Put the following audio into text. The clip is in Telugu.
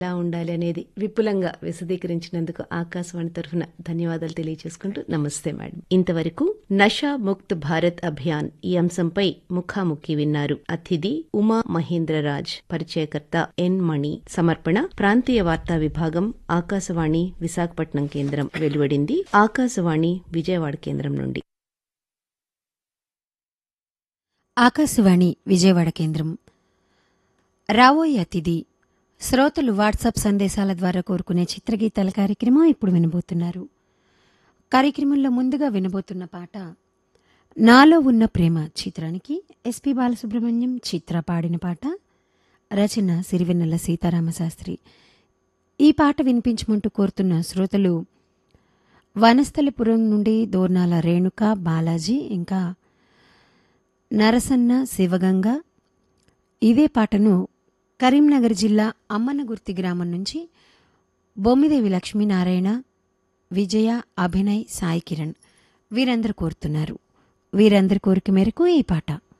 ఎలా ఉండాలి అనేది విపులంగా విశదీకరించినందుకు ఆకాశవాణి తరఫున ధన్యవాదాలు తెలియజేసుకుంటూ నమస్తే మేడం ఇంతవరకు నషా ముక్త్ భారత్ అభియాన్ ఈ అంశంపై ముఖాముఖి విన్నారు అతిథి ఉమా మహేంద్రరాజ్ పరిచయకర్త ఎన్ మణి సమర్పణ ప్రాంతీయ వార్తా విభాగం ఆకాశవాణి విశాఖపట్నం కేంద్రం వెలువడింది ఆకాశవాణి విజయవాడ కేంద్రం నుండి ఆకాశవాణి విజయవాడ కేంద్రం రావోయే అతిథి శ్రోతలు వాట్సాప్ సందేశాల ద్వారా కోరుకునే చిత్రగీతాల కార్యక్రమం ఇప్పుడు వినబోతున్నారు కార్యక్రమంలో ముందుగా వినబోతున్న పాట నాలో ఉన్న ప్రేమ చిత్రానికి ఎస్పి బాలసుబ్రహ్మణ్యం చిత్ర పాడిన పాట రచన సిరివెన్నెల సీతారామశాస్త్రి ఈ పాట వినిపించమంటూ కోరుతున్న శ్రోతలు వనస్థలిపురం నుండి దోర్నాల రేణుక బాలాజీ ఇంకా నరసన్న శివగంగ ఇదే పాటను కరీంనగర్ జిల్లా అమ్మనగుర్తి గ్రామం నుంచి బొమ్మిదేవి లక్ష్మీనారాయణ విజయ అభినయ్ సాయి కిరణ్ వీరందరూ కోరుతున్నారు వీరందరి కోరిక మేరకు ఈ పాట